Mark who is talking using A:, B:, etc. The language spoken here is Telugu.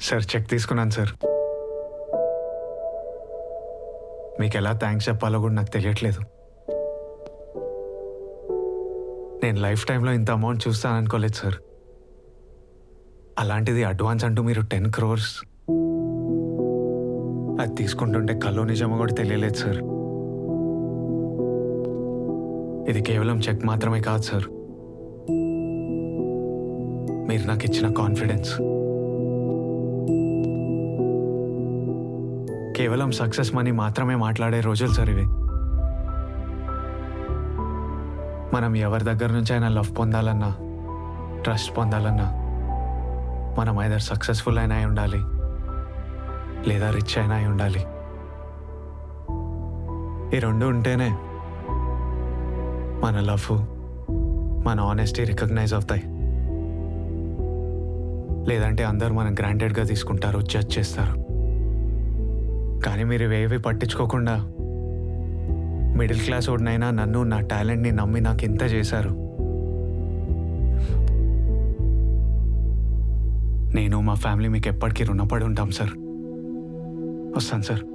A: సార్ చెక్ తీసుకున్నాను సార్ మీకు ఎలా థ్యాంక్స్ చెప్పాలో కూడా నాకు తెలియట్లేదు నేను లైఫ్ టైంలో ఇంత అమౌంట్ చూస్తాను అనుకోలేదు సార్ అలాంటిది అడ్వాన్స్ అంటూ మీరు టెన్ క్రోర్స్ అది తీసుకుంటుంటే కల్లో నిజమో కూడా తెలియలేదు సార్ ఇది కేవలం చెక్ మాత్రమే కాదు సార్ మీరు నాకు ఇచ్చిన కాన్ఫిడెన్స్ కేవలం సక్సెస్ మనీ మాత్రమే మాట్లాడే రోజులు సార్ ఇవి మనం ఎవరి దగ్గర నుంచి అయినా లవ్ పొందాలన్నా ట్రస్ట్ పొందాలన్నా మనం ఐదర్ సక్సెస్ఫుల్ అయినా అయి ఉండాలి లేదా రిచ్ అయినా అయి ఉండాలి ఈ రెండు ఉంటేనే మన లవ్ మన ఆనెస్టీ రికగ్నైజ్ అవుతాయి లేదంటే అందరూ మనం గ్రాంటెడ్గా తీసుకుంటారు జడ్జ్ చేస్తారు కానీ మీరు ఇవేవి పట్టించుకోకుండా మిడిల్ క్లాస్ ఓడినైనా నన్ను నా టాలెంట్ని నమ్మి నాకు ఇంత చేశారు నేను మా ఫ్యామిలీ మీకు ఎప్పటికీ రుణపడి ఉంటాం సార్ వస్తాను సార్